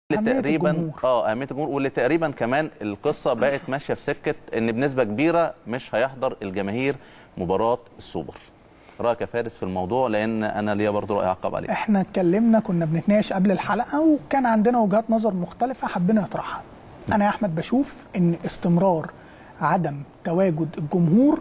اللي أهمية تقريبا الجمهور. اه اهميه الجمهور واللي تقريبا كمان القصه بقت ماشيه في سكه ان بنسبه كبيره مش هيحضر الجماهير مباراه السوبر رايك يا فارس في الموضوع لان انا ليا برضه راي اعقب عليه احنا اتكلمنا كنا بنتناقش قبل الحلقه وكان عندنا وجهات نظر مختلفه حبينا نطرحها انا يا احمد بشوف ان استمرار عدم تواجد الجمهور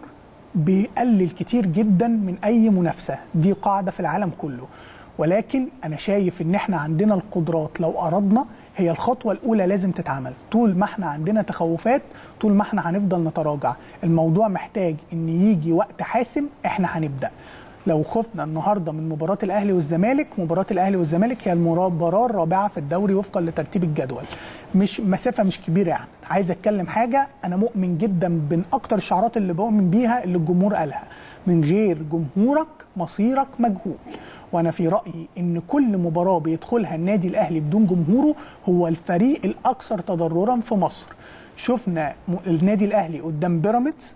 بيقلل كتير جدا من اي منافسه دي قاعده في العالم كله ولكن انا شايف ان احنا عندنا القدرات لو اردنا هي الخطوه الاولى لازم تتعمل طول ما احنا عندنا تخوفات طول ما احنا هنفضل نتراجع الموضوع محتاج ان يجي وقت حاسم احنا هنبدا لو خفنا النهارده من مباراه الاهلي والزمالك مباراه الاهلي والزمالك هي المباراه الرابعه في الدوري وفقا لترتيب الجدول مش مسافه مش كبيره يعني عايز اتكلم حاجه انا مؤمن جدا من اكتر الشعارات اللي بؤمن بيها اللي الجمهور قالها من غير جمهورك مصيرك مجهول وانا في رايي ان كل مباراه بيدخلها النادي الاهلي بدون جمهوره هو الفريق الاكثر تضررا في مصر شفنا م- النادي الاهلي قدام بيراميدز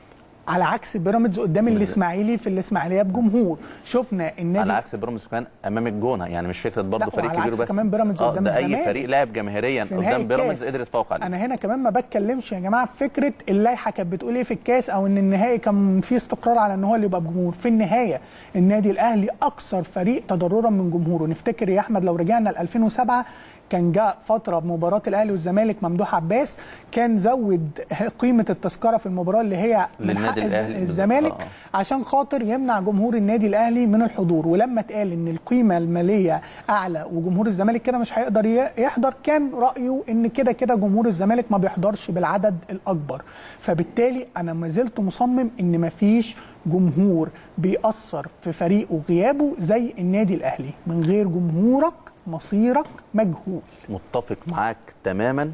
على عكس بيراميدز قدام الاسماعيلي في الاسماعيليه بجمهور شفنا النادي على عكس بيراميدز كمان امام الجونه يعني مش فكره برضه لا، فريق وعلى كبير عكس بس كمان بيراميدز آه، قدام ده اي الزمالك. فريق لعب جماهيريا في نهائي قدام بيراميدز الكاس. قدر يتفوق عليه انا هنا كمان ما بتكلمش يا جماعه في فكره اللائحه كانت بتقول ايه في الكاس او ان النهائي كان فيه استقرار على ان هو اللي يبقى بجمهور في النهايه النادي الاهلي اكثر فريق تضررا من جمهوره نفتكر يا احمد لو رجعنا ل 2007 كان جاء فتره بمباراه الاهلي والزمالك ممدوح عباس كان زود قيمه التذكره في المباراه اللي هي من للنادي حق الز- الأهلي بالظبط. الزمالك آه. عشان خاطر يمنع جمهور النادي الاهلي من الحضور ولما اتقال ان القيمه الماليه اعلى وجمهور الزمالك كده مش هيقدر ي- يحضر كان رايه ان كده كده جمهور الزمالك ما بيحضرش بالعدد الاكبر فبالتالي انا ما زلت مصمم ان ما فيش جمهور بيأثر في فريقه غيابه زي النادي الاهلي من غير جمهورك مصيرك مجهول متفق معاك تماما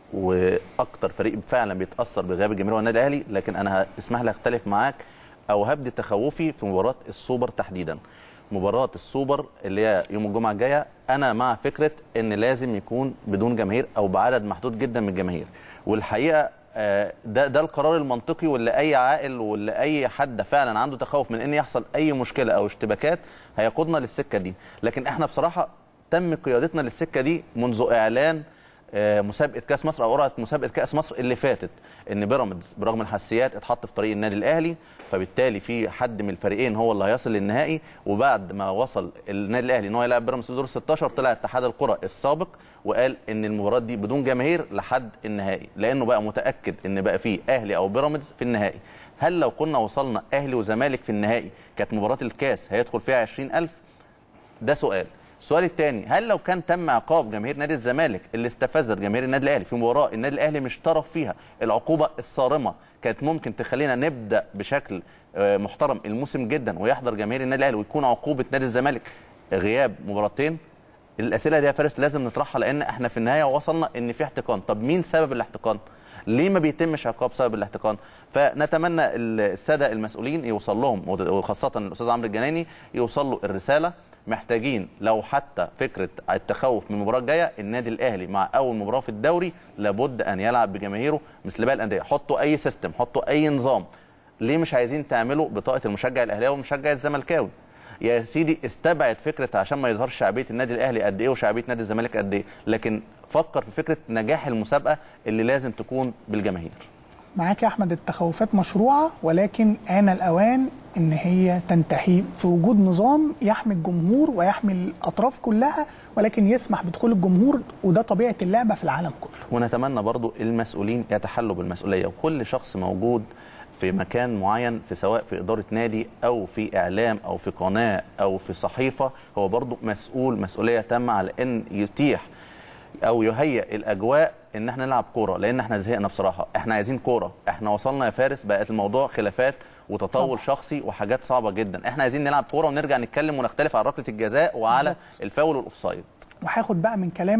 واكتر فريق فعلا بيتاثر بغياب الجماهير هو النادي الاهلي لكن انا اسمح لي اختلف معاك او هبدي تخوفي في مباراه السوبر تحديدا مباراه السوبر اللي هي يوم الجمعه الجايه انا مع فكره ان لازم يكون بدون جماهير او بعدد محدود جدا من الجماهير والحقيقه آه، ده ده القرار المنطقي واللي اي عاقل واللي اي حد فعلا عنده تخوف من ان يحصل اي مشكله او اشتباكات هيقودنا للسكه دي لكن احنا بصراحه تم قيادتنا للسكه دي منذ اعلان آه، مسابقه كاس مصر او قرعه مسابقه كاس مصر اللي فاتت ان بيراميدز برغم الحساسيات اتحط في طريق النادي الاهلي فبالتالي في حد من الفريقين هو اللي هيصل للنهائي وبعد ما وصل النادي الاهلي ان هو يلعب بيراميدز في دور ال 16 طلع اتحاد القرى السابق وقال ان المباراه دي بدون جماهير لحد النهائي لانه بقى متاكد ان بقى فيه اهلي او بيراميدز في النهائي هل لو كنا وصلنا اهلي وزمالك في النهائي كانت مباراه الكاس هيدخل فيها 20000 ده سؤال السؤال الثاني هل لو كان تم عقاب جماهير نادي الزمالك اللي استفزت جماهير النادي الاهلي في مباراه النادي الاهلي مش طرف فيها العقوبه الصارمه كانت ممكن تخلينا نبدا بشكل آه، محترم الموسم جدا ويحضر جماهير النادي الاهلي ويكون عقوبه نادي الزمالك غياب مباراتين الاسئله دي يا فارس لازم نطرحها لان احنا في النهايه وصلنا ان في احتقان طب مين سبب الاحتقان ليه ما بيتمش عقاب سبب الاحتقان فنتمنى الساده المسؤولين يوصل لهم وخاصه الاستاذ عمرو الجناني يوصل له الرساله محتاجين لو حتى فكره التخوف من المباراه الجايه النادي الاهلي مع اول مباراه في الدوري لابد ان يلعب بجماهيره مثل باقي الانديه حطوا اي سيستم حطوا اي نظام ليه مش عايزين تعملوا بطاقه المشجع الاهلاوي والمشجع الزملكاوي يا سيدي استبعد فكره عشان ما يظهرش شعبيه النادي الاهلي قد ايه وشعبيه نادي الزمالك قد ايه لكن فكر في فكره نجاح المسابقه اللي لازم تكون بالجماهير معاك يا احمد التخوفات مشروعه ولكن آن الاوان ان هي تنتهي في وجود نظام يحمي الجمهور ويحمي الاطراف كلها ولكن يسمح بدخول الجمهور وده طبيعه اللعبه في العالم كله ونتمنى برضو المسؤولين يتحلوا بالمسؤوليه وكل شخص موجود في مكان معين في سواء في اداره نادي او في اعلام او في قناه او في صحيفه هو برضو مسؤول مسؤوليه تامه على ان يتيح او يهيئ الاجواء ان احنا نلعب كوره لان احنا زهقنا بصراحه احنا عايزين كوره احنا وصلنا يا فارس بقت الموضوع خلافات وتطور طبعا. شخصي وحاجات صعبه جدا احنا عايزين نلعب كوره ونرجع نتكلم ونختلف على ركله الجزاء وعلى بالظبط. الفاول والاوفسايد وهاخد بقى من كلام